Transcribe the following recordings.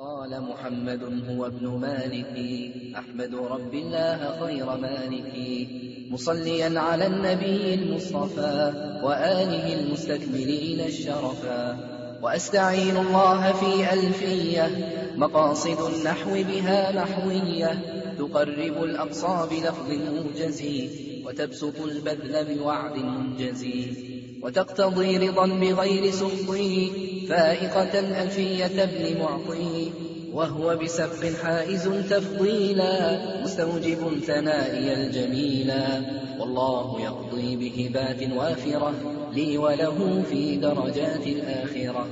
قال محمد هو ابن مالك أحمد رب الله خير مالك مصليا على النبي المصطفى وآله المستكملين الشرفا وأستعين الله في ألفية مقاصد النحو بها نحوية تقرب الأقصى بلفظ موجز وتبسط البذل بوعد منجز وتقتضي رضا بغير سخطه فائقة ألفية ابن معطي وهو بسبق حائز تفضيلا مستوجب ثنائي الجميلا والله يقضي بهبات وافرة لي وله في درجات الآخرة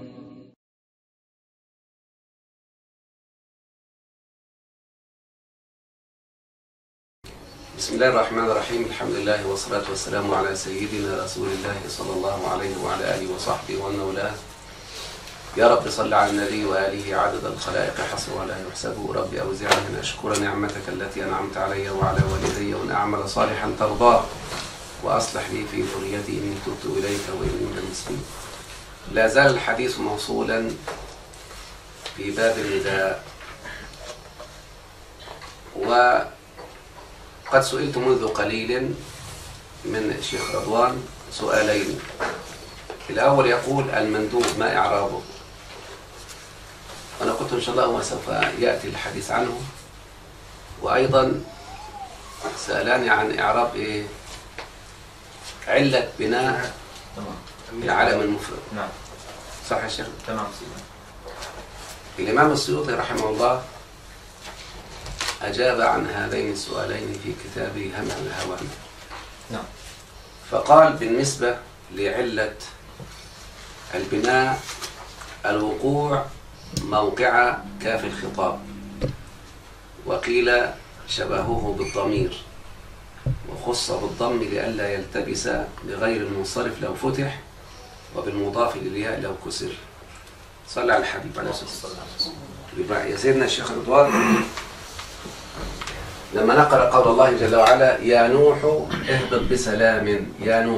بسم الله الرحمن الرحيم الحمد لله والصلاة والسلام على سيدنا رسول الله صلى الله عليه وعلى آله وصحبه ومن والاه يا رب صل على النبي وآله عدد الخلائق حصر ولا يحسب ربي أوزعني أن أشكر نعمتك التي أنعمت علي وعلى والدي وأن أعمل صالحا ترضاه وأصلح لي في ذريتي إني تبت إليك وإني من المسلمين لا زال الحديث موصولا في باب النداء وقد سئلت منذ قليل من الشيخ رضوان سؤالين الأول يقول المندوب ما إعرابه أنا قلت إن شاء الله وسوف يأتي الحديث عنه وأيضا سألاني عن إعراب إيه علة بناء تمام العلم المفرد نعم صح يا شيخ تمام سيدنا الإمام السيوطي رحمه الله أجاب عن هذين السؤالين في كتابه هم الهوام نعم فقال بالنسبة لعلة البناء الوقوع موقع كاف الخطاب وقيل شبهه بالضمير وخص بالضم لئلا يلتبس بغير المنصرف لو فتح وبالمضاف للياء لو كسر صلى على الحبيب عليه الصلاة والسلام يبقى يا سيدنا الشيخ رضوان لما نقل قول الله جل وعلا يا نوح اهبط بسلام يا نوح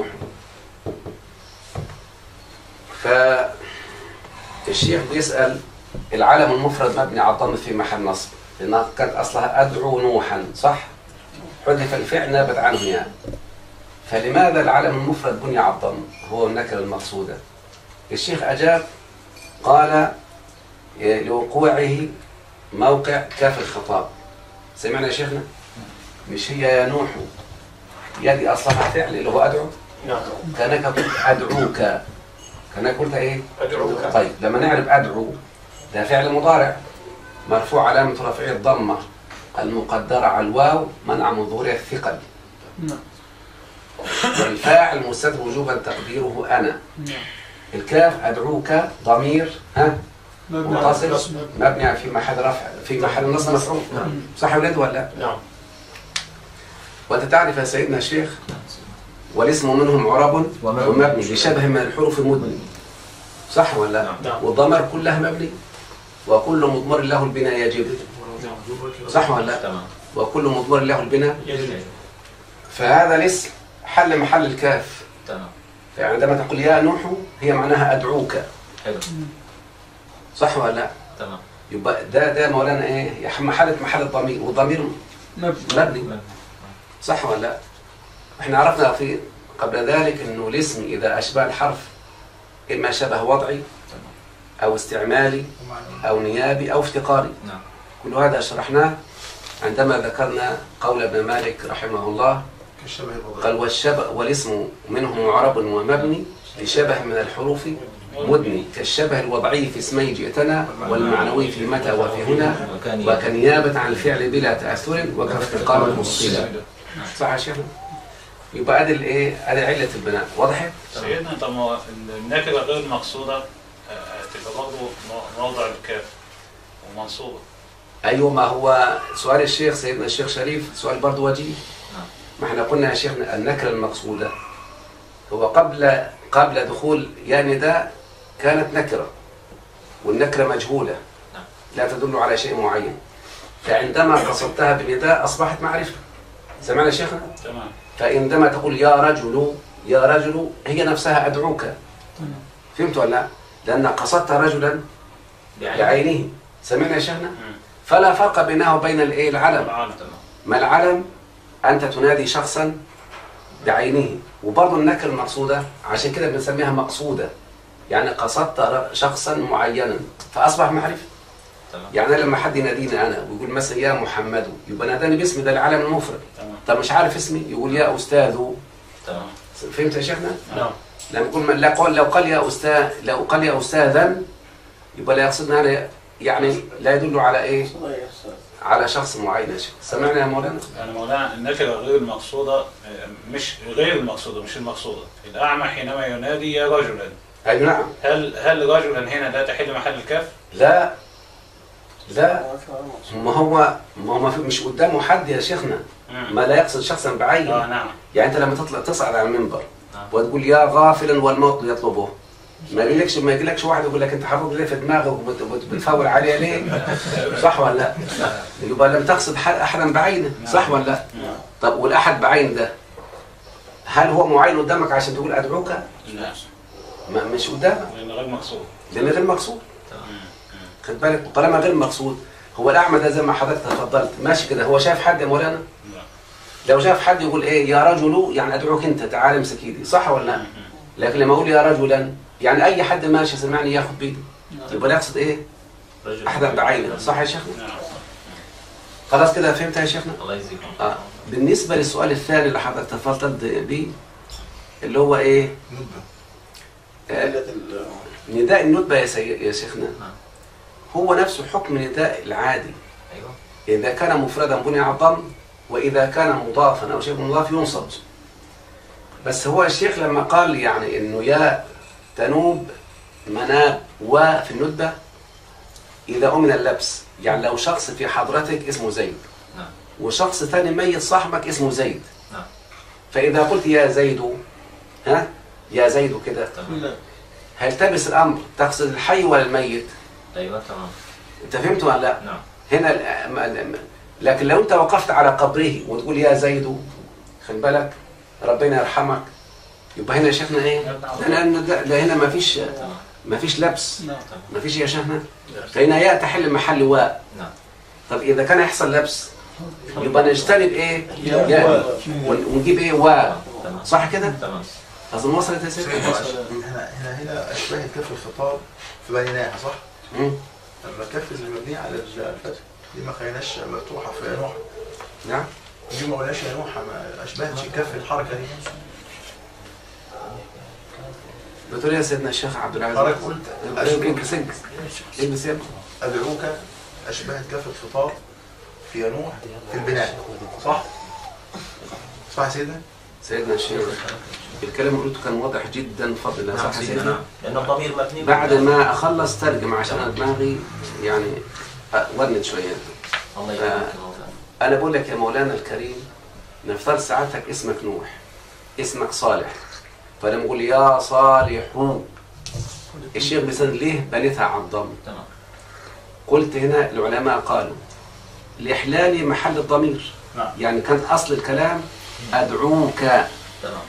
فالشيخ بيسأل العلم المفرد مبني على الضم في محل نصب لأنها كانت أصلها أدعو نوحا صح؟ حذف الفعل نابت عنه يعني فلماذا العلم المفرد بني على الضم هو النكرة المقصودة الشيخ أجاب قال لوقوعه موقع كاف الخطاب سمعنا يا شيخنا مش هي يا نوح يدي أصلها فعل اللي هو أدعو نعم كانك قلت أدعوك كانك قلت إيه أدعوك طيب لما نعرف أدعو ده فعل مضارع مرفوع علامة رفعه الضمة المقدرة على الواو منع من ظهورها الثقل والفاعل مستتر وجوبا تقديره أنا الكاف أدعوك ضمير ها متصل مبني في محل رفع في محل نصب مفعول صح يا ولاد ولا لا؟ نعم وأنت تعرف يا سيدنا الشيخ والاسم منه معرب ومبني لشبه من الحروف المدني صح ولا لا؟ نعم. والضمائر كلها مبني وكل مضمر له البناء يجب صح ولا لا؟ تمام وكل مضمر له البناء يجب فهذا الاسم حل محل الكاف تمام فعندما تقول يا نوح هي معناها أدعوك حلو صح ولا لا؟ تمام يبقى ده ده مولانا ايه؟ يا محل محل الضمير والضمير مبني صح ولا لا؟ احنا عرفنا في قبل ذلك انه الاسم اذا اشبه الحرف اما شبه وضعي او استعمالي او نيابي او افتقاري نعم كل هذا شرحناه عندما ذكرنا قول ابن مالك رحمه الله قال والشبه والاسم منه معرب ومبني لشبه من الحروف مدني كالشبه الوضعي في اسمي جئتنا والمعنوي في متى وفي هنا وكان وكنيابة عن الفعل بلا تأثر وكافتقار المصيلة صح يا شيخنا؟ يبقى ادي الايه؟ ادي علة البناء وضحت؟ سيدنا طب ما هو النكرة غير المقصودة آه، تبقى برضه مو- موضع الكاف ومنصوبة ايوه ما هو سؤال الشيخ سيدنا الشيخ شريف سؤال برضه وجيه نعم. ما احنا قلنا يا شيخنا النكرة المقصودة هو قبل قبل دخول يا نداء كانت نكرة والنكرة مجهولة نعم. لا تدل على شيء معين فعندما قصدتها بنداء أصبحت معرفة سمعنا يا شيخنا؟ تمام فعندما تقول يا رجل يا رجل هي نفسها أدعوك فهمت ولا لا؟ لأن قصدت رجلا بعين بعينه سمعنا يا شيخنا مم. فلا فرق بينه وبين الايه العلم العالم ما العلم أنت تنادي شخصا بعينه وبرضه النكرة المقصودة عشان كده بنسميها مقصودة يعني قصدت ر- شخصا معينا فأصبح معرفة تمام يعني أنا لما حد يناديني أنا ويقول مثلا يا محمد يبقى ناداني باسمي ده العلم المفرد تمام طب مش عارف اسمي يقول يا أستاذ تمام فهمت يا شيخنا؟ نعم لما يقول من- لا قال لو قال يا أستاذ لو قال يا أستاذا يبقى لا يقصدنا هذا يعني لا يدل على إيه؟ على شخص معين يا شيخ سمعنا يا مولانا؟ يعني مولانا النكرة غير المقصودة آه، مش غير المقصودة مش المقصودة الأعمى حينما ينادي يا رجلا أي نعم هل هل رجلا هنا لا تحل محل الكاف؟ لا لا ما هو ما هو ما في مش قدامه حد يا شيخنا مم. ما لا يقصد شخصا اه بعينه نعم يعني انت لما تطلع تصعد على المنبر نعم. وتقول يا غافلا والموت يطلبه ما يجيلكش ما يجيلكش واحد يقول لك انت حاطط ليه في دماغك وبت- وبت- بتفاول عليه ليه؟ صح ولا لا؟ يبقى لم تقصد ح- احدا بعينه صح ولا لا؟ طب والاحد بعين ده هل هو معين قدامك عشان تقول ادعوك؟ لا ما مش قدامك لأن غير مقصود لان غير مقصود تمام خد بالك طالما غير مقصود هو الاعمى ده زي ما حضرتك تفضلت ماشي كده هو شايف حد يا مولانا لا لو شاف حد يقول ايه يا رجل يعني ادعوك انت تعال امسك ايدي صح ولا لا لكن لما اقول يا رجلا يعني اي حد ماشي سمعني ياخذ بيدي يبقى لا يقصد ايه رجل احدا بعينه صح يا شيخنا نعم خلاص كده فهمت يا شيخنا الله يجزيكم آه. بالنسبه للسؤال الثاني اللي حضرتك تفضلت بيه اللي هو ايه آه نداء الندبه يا, سي... يا شيخنا نعم. هو نفسه حكم نداء العادي ايوه إذا كان مفردا بني على الضم وإذا كان مضافا أو شيء مضاف ينصب بس هو الشيخ لما قال يعني إنه يا تنوب مناب وفي الندبة إذا أمن اللبس يعني لو شخص في حضرتك اسمه زيد نعم وشخص ثاني ميت صاحبك اسمه زيد نعم فإذا قلت يا زيد ها يا زيد كده تمام هل تبس الأمر تقصد الحي ولا الميت ايوه تمام أنت فهمت ولا لا؟ نعم هنا ال- م- ال- لكن لو انت وقفت على قبره وتقول يا زيد خد بالك ربنا يرحمك يبقى هنا يا شيخنا ايه؟ لان ده, ده هنا ما فيش تمام ما فيش لبس تمام ما فيش يا شيخنا فهنا ياء تحل محل واء نعم طب اذا كان يحصل لبس يبقى نجتنب ايه؟ ياء ون- ونجيب ايه واء تمام صح كده؟ تمام اظن وصلت يا سيدي؟ هنا هنا هنا اشباه كف الخطاب في بنيناها صح؟ مم. اما الكف اللي مبنيه على الفتح دي ما خليناش مفتوحه في نوح نعم دي ما قلناش يا نوح ما اشبهتش كف الحركه دي بتقول يا سيدنا الشيخ عبد العزيز حضرتك قلت البس البس البس يا ابني. ادعوك اشبهت كف الخطاب في نوح في البناء صح؟ صح يا سيدنا؟ سيدنا الشيخ الكلام اللي قلته كان واضح جدا بفضل الله نعم صح يا سيدنا سيدنا؟ نعم لأن الضمير مبني بعد ما اخلص ترجم عشان أنا دماغي يعني ورنت شويه الله يبارك فيك مولانا انا بقول لك يا مولانا الكريم نفترض سعادتك اسمك نوح اسمك صالح فلما اقول يا صالح الشيخ بيسأل ليه بنيتها على الضم تمام قلت هنا العلماء قالوا لإحلال محل الضمير نعم. يعني كان أصل الكلام أدعوك تمام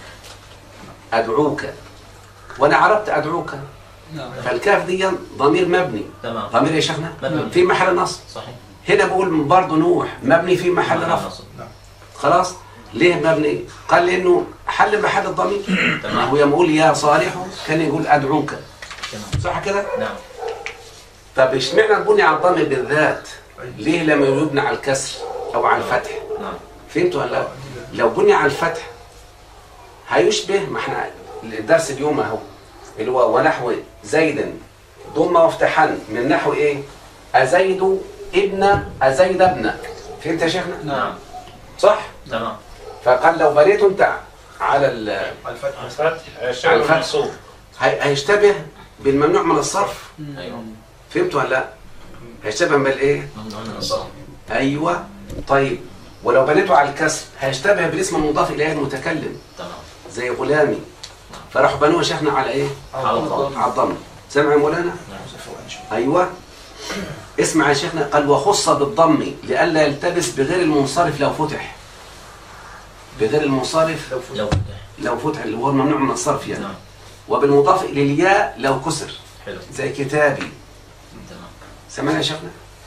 أدعوك وأنا عرفت أدعوك فالكاف دي ضمير مبني تمام ضمير يا شيخنا مبني. في محل نصب صحيح هنا بقول برضه نوح مبني في محل رفع نصب. خلاص ليه مبني قال لانه حل محل الضمير تمام. ما هو يوم يقول يا صالح كان يقول ادعوك تمام صح كده نعم طب اشمعنى البني على الضم بالذات ليه لما يبنى على الكسر او على الفتح نعم فهمتوا ولا لا لو بني على الفتح هيشبه ما احنا الدرس اليوم اهو اللي هو ونحو زيد ضم وافتحا من نحو ايه ازيد ابن ازيد ابن فهمت يا شيخنا نعم صح تمام فقال لو بنيته انت على ال على الفتح الفتح على الشعر الفتح. المنصوب هي- هيشتبه بالممنوع من الصرف ايوه فهمتوا ولا لا هيشتبه بالايه ممنوع من الصرف ايوه طيب ولو بنيته على الكسر هيشتبه بالاسم المضاف اليه المتكلم تمام زي غلامي فراحوا بنوه شيخنا على ايه على الضم على الضم سمع يا مولانا نعم ايوه اسمع يا شيخنا قال وخص بالضم لئلا يلتبس بغير المنصرف لو فتح بغير المنصرف لو فوت لو فتح لو فتح اللي هو الممنوع من الصرف يعني نعم وبالمضاف الى الياء لو كسر حلو زي كتابي تمام سمعنا يا شيخنا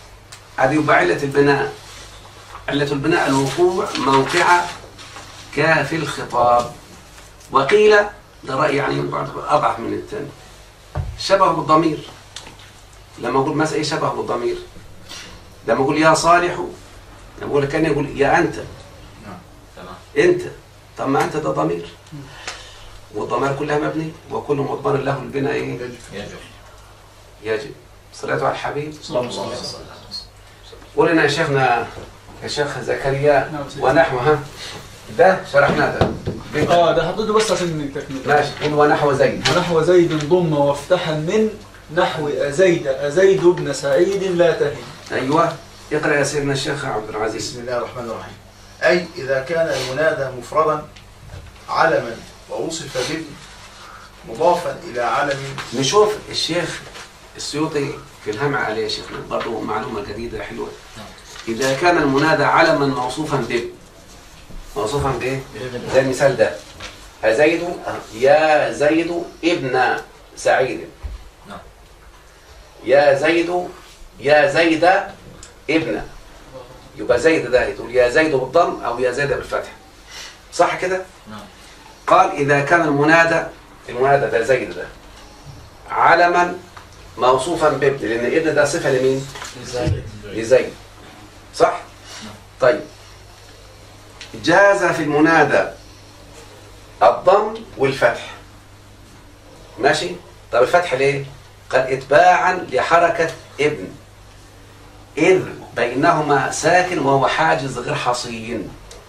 هذه يبقى علة البناء علة البناء الوقوع موقع كاف الخطاب وقيل ده رأي يعني بعض أضعف من الثاني شبه بالضمير لما أقول مثلا إيه شبه بالضمير لما أقول يا صالح لما أقول كان يقول يا أنت تمام أنت طب ما أنت ده ضمير والضمائر كلها مبني وكل مضمر له البناء إيه يجب يجب صلاة على الحبيب اللهم صل على سيدنا قول لنا يا شيخنا يا شيخ زكريا نعم سيدي. ونحو ها ده شرحناه ده بيت. اه ده حطيته بس عشان تكمل ماشي قول ونحو زيد ونحو زيد ضم وافتحا من نحو أزيد أزيد ابن سعيد لا تهن ايوه اقرا يا سيدنا الشيخ عبد العزيز بسم الله الرحمن الرحيم أي إذا كان المنادى مفردا علما ووصف به مضافا إلى علم نشوف الشيخ السيوطي في الهمع عليه يا شيخنا برضه معلومه جديده حلوه اذا كان المنادى علما موصوفا به موصوفا بايه؟ زي المثال ده زيد يا زيد ابن سعيد نعم. يا زيد يا زيد ابن يبقى زيد ده تقول يا زيد بالضم او يا زيد بالفتح صح كده؟ نعم قال إذا كان المنادى المنادى ده زيد ده علما موصوفا بابن لأن ابن ده صفة لمين؟ لزيد صح؟ طيب جاز في المنادى الضم والفتح ماشي؟ طب الفتح ليه؟ قال اتباعا لحركة ابن إذ بينهما ساكن وهو حاجز غير حصين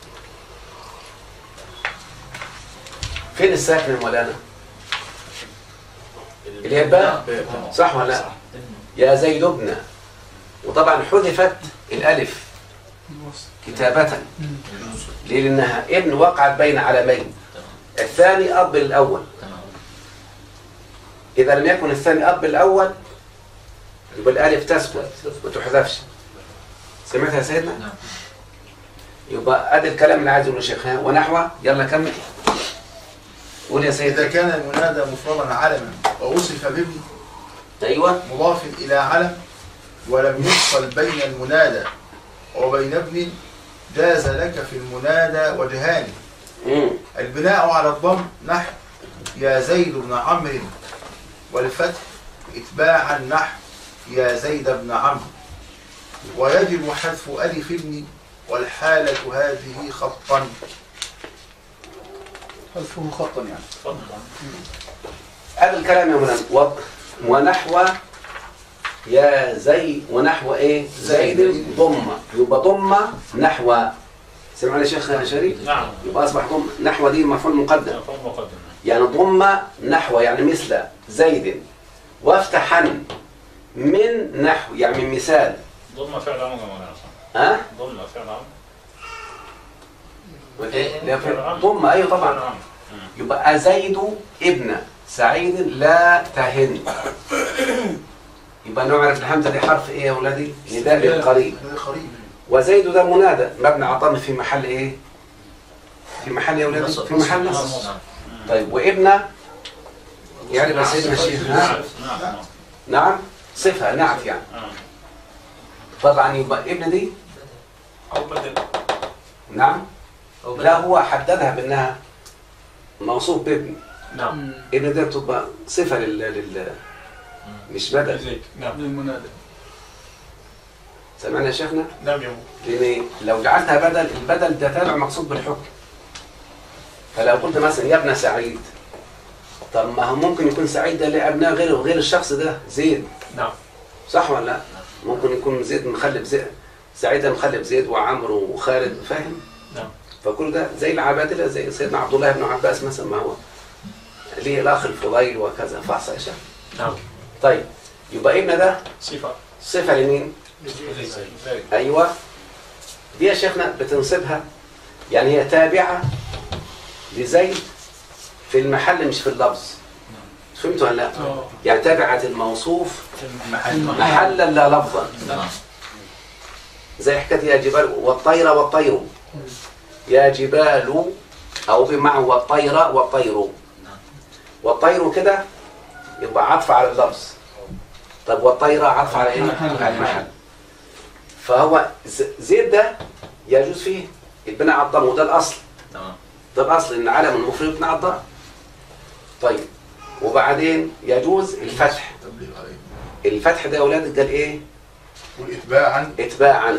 فين الساكن يا مولانا؟ اللي هي باء صح ولا لا؟ يا زيد ابن وطبعا حذفت الالف كتابة ليه؟ لانها ابن وقعت بين علمين الثاني اب الاول تمام اذا لم يكن الثاني اب الاول يبقى الالف تسكت ما تحذفش سمعت يا سيدنا؟ نعم يبقى ادي الكلام اللي عايز يقوله الشيخ ها ونحوه يلا كمل قول يا إذا سيدنا كان المنادى مفردا علما ووصف بابن ايوه مضاف إلى علم ولم يفصل بين المنادى وبين ابن جاز لك في المنادى وجهان مم. البناء على الضم نحو يا زيد بن عمرو والفتح اتباعا نحو يا زيد بن عمرو ويجب حذف ألف ابن والحالة هذه خطا حذفه خطا يعني اتفضل هذا الكلام يا مولانا و- ونحو يا زي ونحو ايه زيد ضم يبقى ضم نحو سمعنا يا شيخ شريف نعم يبقى اصبح ضم نحو دي مفعول مقدم مفهوم مقدم يعني ضم نحو يعني مثل زيد وافتحا من نحو يعني من مثال ضم فعل امر يا مولانا صح ها ضم فعل امر لا، في- ضم ايوه فعل طبعا امر يبقى زيد ابن سعيد لا تهن يبقى نعرف الهمزه دي حرف ايه يا ولادي نداء للقريب هذا قريب وزيد ده منادى مبني على الضم في محل ايه في محل يا ولادي في محل نصب نعم طيب وابن يعني بس سيدنا الشيخ ها نعم نعم نعم صفه نعت يعني نعم طبعا يبقى ابن دي او بدل نعم لا هو حددها بانها موصوف بابن نعم ابن ده بتبقى صفه لل, لل... مش بدل نعم للمنادى سمعنا يا شيخنا نعم يا مو لان لو جعلتها بدل البدل ده تابع مقصود بالحكم فلو قلت مثلا يا ابن سعيد طب ما هو ممكن يكون سعيد ده لابناء غير غير الشخص ده زيد نعم صح ولا لا ممكن يكون زيد مخلف زيد سعيد ده مخلف زيد وعمرو وخالد فاهم نعم فكل ده زي العبادله زي سيدنا عبد الله بن عباس مثلا ما هو ليه الاخ الفضيل وكذا فحص يا شيخ نعم طيب يبقى ابن ده صفة صفه لمين زي ايوه دي يا شيخنا بتنصبها يعني هي تابعه لزيد في المحل مش في اللفظ فهمتوا ولا لا؟ اه يعني تابعه الموصوف محل محلا لا لفظا نعم زي حكايه يا جبال والطير والطير يا جبال او بمعنى والطير والطير والطير كده يبقى عطف على اللفظ طب والطير عطف على ايه؟ على المحل فهو ز- زيد ده يجوز فيه البناء على الضم وده الاصل تمام ده الاصل ان علم المفرد يبنى على الضم طيب وبعدين يجوز الفتح تبليغ عليه الفتح ده يا اولاد قال ايه والاتباعا اتباعا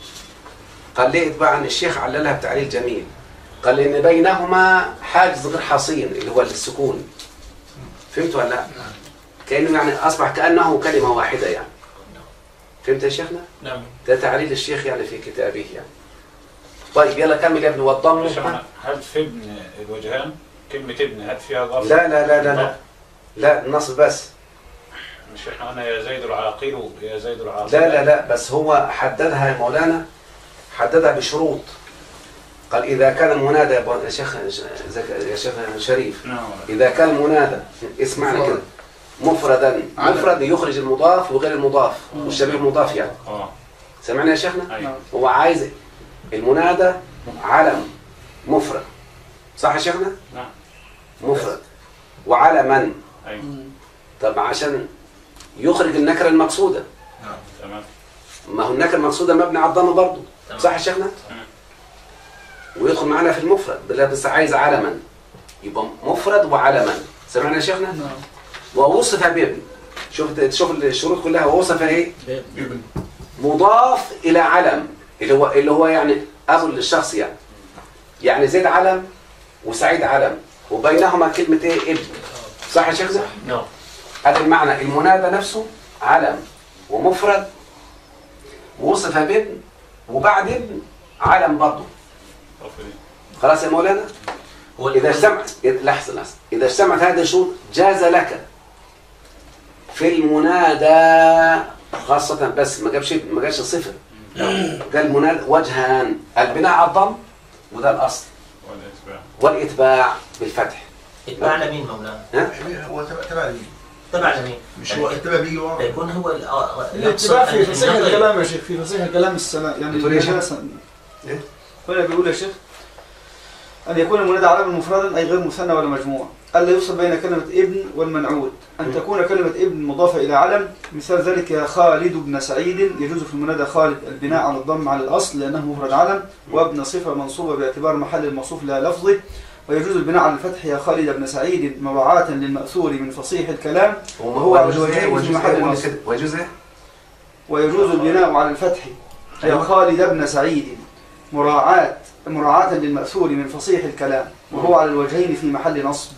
قال ليه اتباعا الشيخ عللها بتعليل جميل قال ان بينهما حاجز غير حصين اللي هو السكون فهمتوا ولا لا كانه يعني اصبح كانه كلمه واحده يعني فهمت يا شيخنا نعم ده تعليل الشيخ يعني في كتابه يعني طيب يلا كمل يا ابني والضم يا شيخنا هل في ابن الوجهان كلمة ابن هل فيها ظرف؟ لا لا لا لا لا لا النصب بس مش احنا قلنا يا زيد العاقل يا زيد العاقل لا لا لا بس هو حددها يا مولانا حددها بشروط قال إذا كان المنادى يا ابو- يا شيخ يا شيخ شريف نعم إذا كان المنادى اسمعنا كده مفردا علم. مفرد يخرج المضاف وغير المضاف والشبيه المضاف يعني اه سمعنا يا شيخنا ايوه هو عايز المنادى علم مفرد صح يا شيخنا نعم مفرد وعلما ايوه طب عشان يخرج النكره المقصوده تمام ما هو النكره المقصوده مبني على الضم برضه تمام. صح يا شيخنا تمام. ويدخل معنا في المفرد بلا بس عايز علما يبقى مفرد وعلما سمعنا يا شيخنا نعم ووصف بابن شوف شوف الشروط كلها ووصف ايه ابن مضاف الى علم اللي هو اللي هو يعني ابو للشخص يعني يعني زيد علم وسعيد علم وبينهما كلمه ايه ابن صح يا شيخنا نعم هذا المعنى المنادى نفسه علم ومفرد ووصف بابن وبعد ابن علم برضه رفضي. خلاص يا مولانا هو إذا اجتمعت لحظة لحظة إذا اجتمعت هذه الشروط جاز لك في المنادى خاصة بس ما جابش ما جابش صفة قال منادى وجهان البناء على الضم وده الأصل والاتباع والإتباع بالفتح اتباع لمين مولانا؟ ها؟ هو تبع تبع لمين؟ تبع لمين؟ مش هو يعني اتبع بيجي ورا يكون هو ال- آه، آه، الاتباع في يقصد فصيح النقل. الكلام يا شيخ في فصيح الكلام السنة يعني بتقول إيه يا شيخ؟ النجاسة. إيه؟ هنا بيقول يا شيخ أن يكون المنادى علما مفردا أي غير مثنى ولا مجموع ألا يفصل بين كلمة ابن والمنعود أن تكون كلمة ابن مضافة إلى علم مثال ذلك يا خالد بن سعيد يجوز في المنادى خالد البناء على الضم على الأصل لأنه مفرد علم وابن صفة منصوبة باعتبار محل الموصوف لها لفظه ويجوز البناء على الفتح يا خالد بن سعيد مراعاة للمأثور من فصيح الكلام وما هو هو على ويجوز إيه الوجهين في ويجوز محل إيه قول النصب. كده ويجوز إيه ويجوز البناء على الفتح يا أيوة. خالد بن سعيد مراعاة مراعاة للمأثور من فصيح الكلام وهو على الوجهين في محل نصب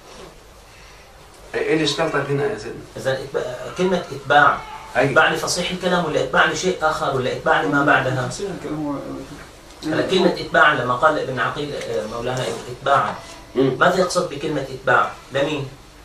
إيه الإشكال طيب هنا يا سيدنا إذا إتباع- كلمة إتباع أيوة إتباع لفصيح الكلام ولا إتباع لشيء آخر ولا إتباع لما بعدها؟ فصيح الكلام هو هلا كلمة إتباع لما قال ابن عقيل آه، مولانا إتباعا مم. ماذا يقصد بكلمة إتباع؟ لمين؟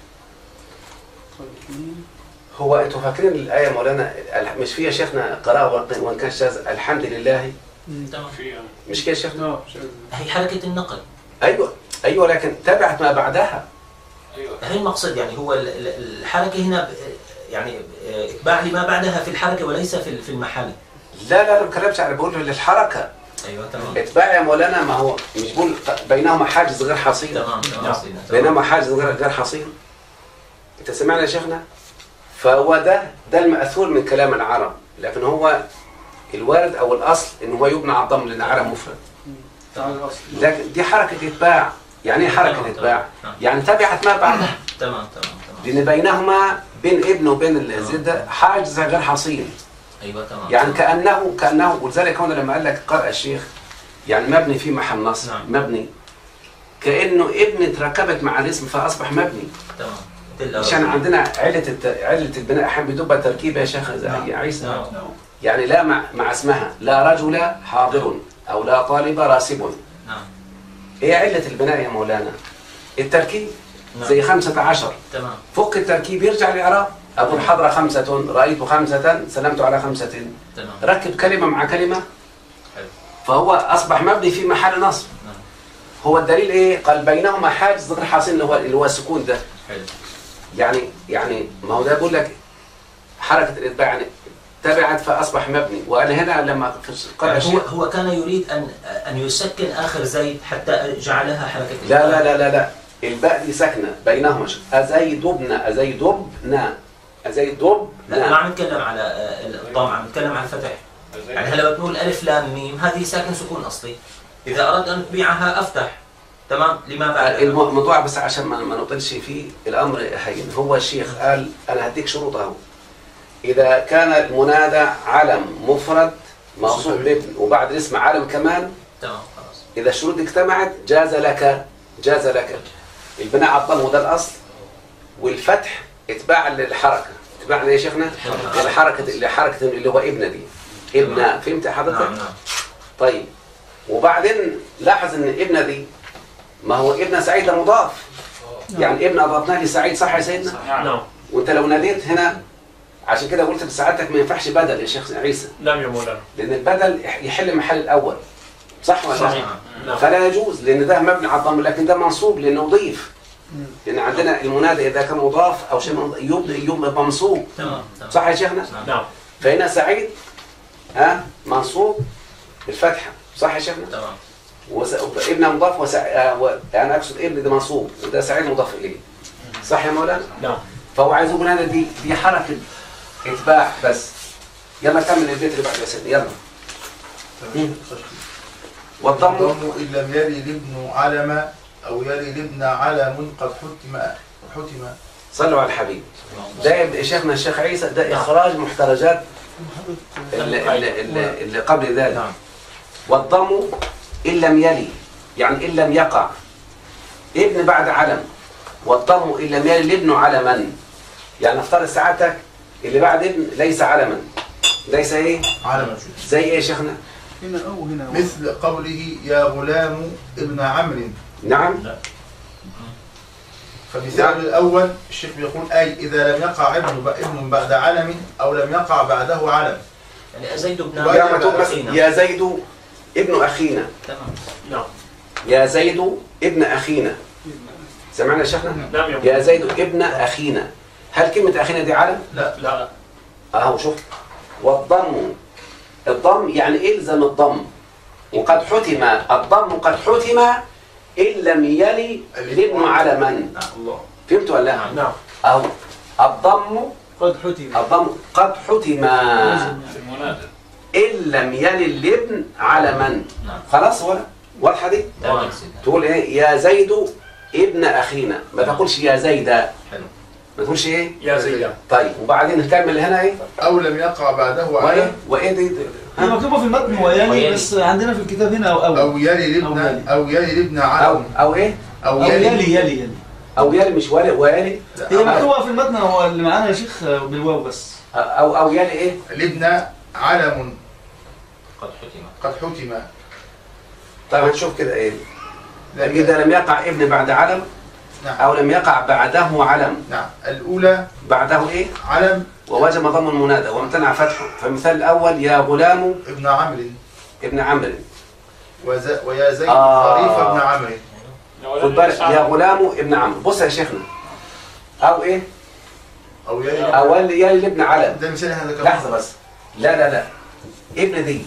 هو انتوا فاكرين الايه مولانا الح- مش فيها شيخنا قراءه وان- وان كان شاذ الحمد لله تمام في مش كده يا شيخنا اه هي حركة النقل ايوه ايوه لكن تبعت ما بعدها ايوه هي المقصد يعني هو ال- ال- الحركة هنا ب- يعني آه، إتباع لما بعدها في الحركة وليس في في المحل لا لا لا ما بتكلمش على بقول للحركه أيوه تمام اتباع يا مولانا ما هو مش بقول بينهما حاجز غير حصين تمام تمام سيدنا، تمام. بينهما حاجز غير غير حصين انت سمعنا يا شيخنا فهو ده ده المأثور من كلام العرب لكن هو الوارد او الاصل ان هو يبنى على الضم لان عرب مفرد على الأصل لكن دي حركه اتباع يعني ايه حركه تمام، اتباع تمام. يعني تبعت ما بعدها تمام تمام تمام لان بينهما بين ابنه وبين الزد ده حاجز غير حصين أيوه تمام يعني كانه كانه ولذلك هنا لما قال لك قرأ الشيخ يعني مبني في محل نصب نعم. مبني كانه ابن تركبت مع الاسم فاصبح مبني تمام مثل عشان عندنا عله الت... عله البناء احيانا بتبقى تركيبه يا شيخ زي نعم. يا عيسى نعم. يعني لا مع مع اسمها لا رجل حاضر او لا طالب راسب نعم ايه عله البناء يا مولانا التركيب نعم. زي خمسة عشر تمام فك التركيب يرجع لإعراب أبو الحضرة خمسة رأيت خمسة سلمت على خمسة تمام ركب كلمة مع كلمة حلو فهو أصبح مبني في محل نصب نعم هو الدليل إيه؟ قال بينهما حاجز غير حاصل اللي هو اللي هو السكون ده حلو يعني يعني ما هو ده بيقول لك حركة الإتباع يعني تبعت فأصبح مبني وأنا هنا لما في قرأ يعني هو الشيخ هو كان يريد ان ان يسكن اخر زيد حتى جعلها حركه لا لا لا لا لا الباء دي ساكنة بينهما ش- أزيد ابن أزيد ابن أزيد لا ما ابن عم نتكلم على آه، الضم عم نتكلم على الفتح يعني هلا بنقول الف لام ميم هذه ساكن سكون اصلي اذا اردت ان تبيعها افتح تمام لما بعد الم- الموضوع بس عشان ما ما نطلش فيه الامر هين هو الشيخ قال انا هديك شروط اهو اذا كان المنادى علم مفرد موصوف بابن وبعد الاسم علم كمان تمام خلاص اذا الشروط دي اجتمعت جاز لك جاز لك البناء على الضم وده الاصل والفتح اتباعا للحركه اتباعا يا شيخنا للحركه لحركه اللي هو ابن دي ابن فهمت حضرتك نعم نعم طيب وبعدين لاحظ ان ابن دي ما هو ابن سعيد ده مضاف يعني ابن اضفناه لسعيد صح يا سيدنا نعم وانت لو ناديت هنا عشان كده قلت لسعادتك ما ينفعش بدل يا شيخ عيسى نعم يا مولانا لان البدل يحل محل الاول صح ولا لا؟ صحيح نعم فلا يجوز لان ده مبني على الضم لكن ده منصوب لانه ضيف لان عندنا المنادى اذا كان مضاف او شيء من- يبدا يبقى منصوب تمام تمام صح يا شيخنا نعم فهنا سعيد ها منصوب بالفتحه صح يا شيخنا تمام وس... ابن مضاف وسع... آه، و... انا اقصد ابن ده منصوب وده سعيد مضاف اليه صح يا مولانا نعم فهو عايز يقول هنا دي دي حركه اتباع بس يلا كمل البيت اللي بعد يا سيدي يلا والضم الضم إن لم يلي الابن علم أو يلي الابن علم قد حتم حتم صلوا على الحبيب ده يا شيخنا الشيخ عيسى ده اخراج محترجات اللي, اللي, اللي, اللي قبل ذلك نعم. والضم ان لم يلي يعني ان لم يقع ابن بعد علم والضم ان لم يلي الابن علما يعني افترض ساعتك اللي بعد ابن ليس علما ليس ايه علم زي ايه يا شيخنا هنا او هنا أو. مثل قوله يا غلام ابن عمرو نعم فمثال الأول الشيخ بيقول أي إذا لم يقع ابن ابن بعد علم أو لم يقع بعده علم يعني زيد بن واجب يا مكتوب بس أخينا. يا زيد ابن اخينا تمام نعم يا زيد ابن اخينا سمعنا يا شيخنا نعم يا يا مولانا زيد ابن اخينا هل كلمه اخينا دي علم لا لا اهو شوف والضم الضم يعني الزم الضم وقد حتم الضم قد حتم ان لم يلي الابن علما الله فهمت ولا لا؟ نعم او الضم قد حتم الضم قد حتم في المنادى ان لم يلي الابن علما نعم. خلاص ولا واضحه دي تمام سيدنا تقول ايه يا زيد ابن اخينا ما تقولش يا زيد حلو ما تقولش ايه يا زيدان طيب وبعدين نكمل هنا ايه أو لم يقع بعده وايه علم وايه دي هي ها؟ مكتوبه في المتن ويلي ويلي. بس عندنا في الكتاب هنا او او أو يلي أو الابن يلي. أو يلي الابن او علم او ايه أو او يلي يلي يلي يلي او يلي مش ولي ويلي هي مكتوبه في المتن هو اللي معانا يا شيخ بالواو بس او او يلي ايه الابن علم قد حتم قد حتم طيب هنشوف كده ايه لكن- اذا لم يقع ابن بعد علم نعم او لم يقع بعده علم نعم الأولى بعده ايه علم ووجب ضم المنادى وامتنع فتحه فالمثال الاول يا غلام ابن عمرو ابن عمرو وز- ويا زيد آه. ظريف ابن عمرو خد بالك يا غلام ابن عمرو بص يا شيخنا او ايه أو يلي او يلي يلي ابن علم ده مثال هذا كمان لحظه بس لا لا لا ابن دي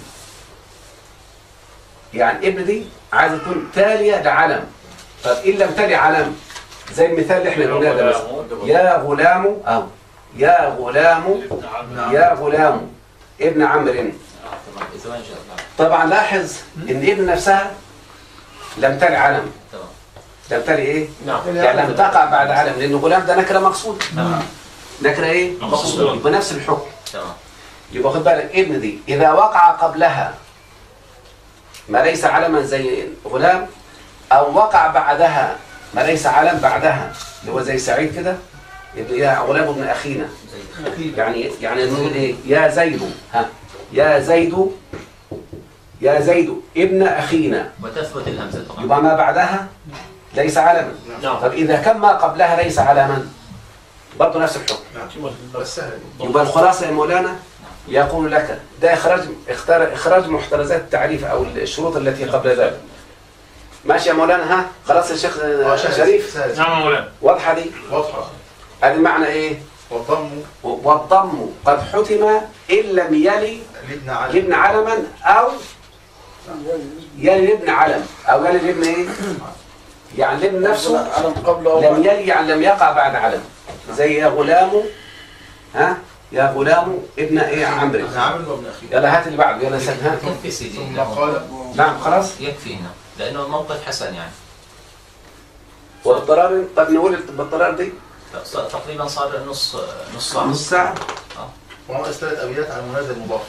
يعني ابن دي عايزه تكون تاليه لعلم طب ان لم تلي علم زي المثال اللي احنا قلناه ده مثلا يا غلام او يا غلام يا غلام ابن عمرو تمام اذا وين جاء نعم طبعا لاحظ ان ابن نفسها لم تلي علم تمام لم تلي ايه نعم يعني لم تقع بعد علم لان غلام ده نكره مقصود تمام نكره ايه مقصود. يبقى نفس الحكم تمام يبقى خد بالك ابن دي اذا وقع قبلها ما ليس علما زي غلام او وقع بعدها ما ليس علم بعدها اللي هو زي سعيد كده يبقى يا غلام ابن اخينا زيد يعني يعني نقول ايه يا زيد ها يا زيد يا زيد ابن اخينا وتثبت الهمزه طبعا يبقى ما بعدها ليس علما نعم طب اذا كان ما قبلها ليس علما برضه نفس الحكم بس سهل يبقى الخلاصة يا مولانا يقول لك ده إخراج اختار إخراج محترزات التعريف أو الشروط التي قبل ذلك ماشي يا مولانا ها خلاص يا شيخ آه، سهل. شريف سهل نعم يا مولانا واضحة دي واضحة هذا المعنى إيه والضم والضم قد حتم إن لم يلي الابن علم الابن علما أو يلي الابن علم أو يلي الابن إيه يعني الابن نفسه علم قبل أو لم بعد يلي يعني لم يقع بعد علم زي يا غلام ها يا غلام ابن ايه عمرو ابن عمرو وابن اخيه يلا هات اللي بعده يلا سنها يكفي سيدي ثم هنا. قال نعم خلاص يكفي هنا لانه الموقف حسن يعني واضطرار طب نقول باضطرار دي ف- تقريبا صار نص نص ساعه نص ساعة وهو ثلاث ابيات على المنادى المضاف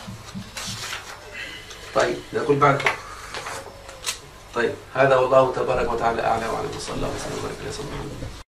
طيب نقول بعد طيب هذا والله تبارك وتعالى اعلى وعلى وصلى الله وسلم وبارك على سيدنا محمد